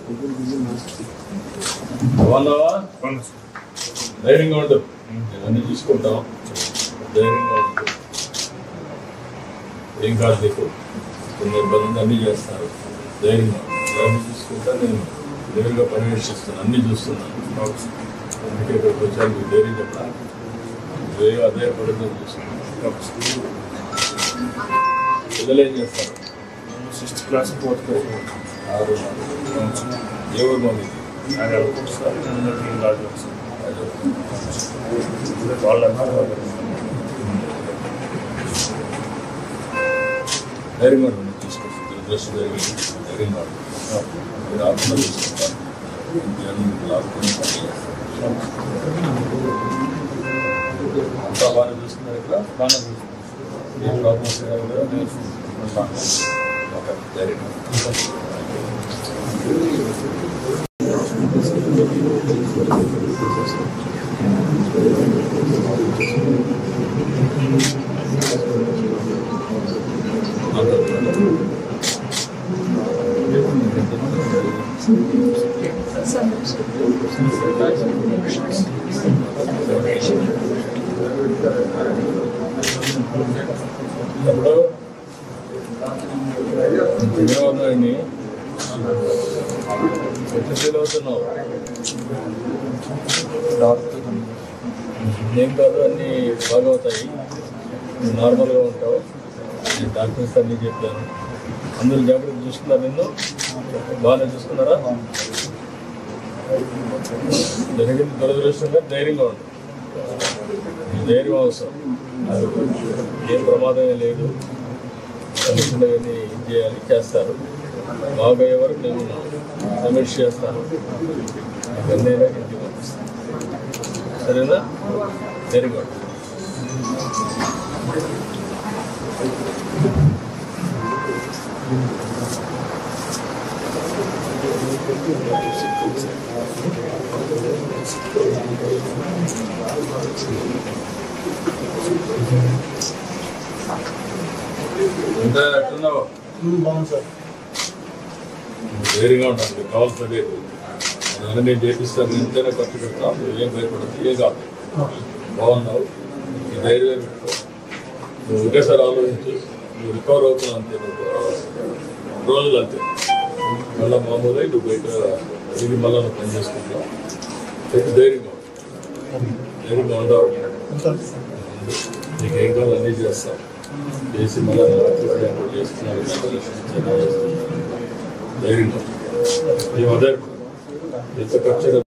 బాగున్నావా ధైర్యంగా ఉండు అన్ని చూసుకుంటాం ధైర్యంగా ఉండు ఏం కాదు నీకు కొన్ని ఇబ్బంది అన్నీ చేస్తారు ధైర్యంగా అన్ని చూసుకుంటా నేను ధైర్యంగా పర్యవేక్షిస్తాను అన్నీ చూస్తున్నాను అందుకే ఇక్కడికి వచ్చాను మీకు ధైర్యం చెప్పా ఏ అదే పడుతుందని చూస్తున్నాను పిల్లలు ఏం చేస్తారు సిక్స్త్ క్లాస్ ఫోర్త్ క్లాస్ ఆరు ఏ ఊరు మమ్మీ అది అనుకుంటు సార్ నేను రాజు సార్ అదే వాళ్ళు అన్నారు ధైర్యంగా ఉండండి తీసుకొస్తుంది దృష్టి ధైర్యం ధైర్యంగా ఉండండి మీరు ఆత్మ తీసుకుంటారు జనం లాక్కుని పని చేస్తారు. అంతా బాగానే చూస్తున్నారు ఇక్కడ బాగా ఏ ప్రాబ్లమ్స్ లేవు కదా? ఓకే ధైర్యంగా ఇప్పుడు వినియోగాన్ని ఎట్లా ఫీల్ అవుతున్నావు ఏం కాదు అన్నీ బాగా అవుతాయి నువ్వు నార్మల్గా ఉంటావు నేను డాక్టర్స్ అన్నీ చెప్పాను అందరూ జాగ్రత్త చూసుకున్నారు నిన్ను బాగానే చూసుకున్నారా జరిగింది దురదృష్టంగా ధైర్యంగా ఉండు ఈ ధైర్యం అవసరం ఏం ప్రమాదమే లేదు అనుకున్నవన్నీ ఇది చేయాలి చేస్తారు బాగా అయ్యే వరకు నేను సమీక్ష చేస్తాను ఇవన్నీ ఇంటికి పంపిస్తాను సరేనా వెరీ గుడ్ ఎంత ఎట్టున్నావు బాగుంది సార్ ధైర్యంగా ఉండాలి మీకు కావాల్సినవి అన్నీ నేను చేపిస్తాను ఎంతైనా ఖర్చు పెడతాం నువ్వేం భయపడదు ఏం కాదు బాగున్నావు ఈ ధైర్యం పెట్టుకో నువ్వు ఒకేసారి ఆలోచించు నువ్వు రికవర్ అవుతున్నావు అంతే నువ్వు రోజులు అంతే మళ్ళీ మామూలుగా నువ్వు బయట తిరిగి మళ్ళీ నువ్వు పని చేసుకుంటావు అయితే ధైర్యంగా ఉండు. ధైర్యంగా ఉండవు నీకు ఏం కావాలో అన్నీ చేస్తాం చేసి మళ్ళీ చేస్తున్నావు ధైర్యంగా ఈ అదే ఎంత ఖర్చు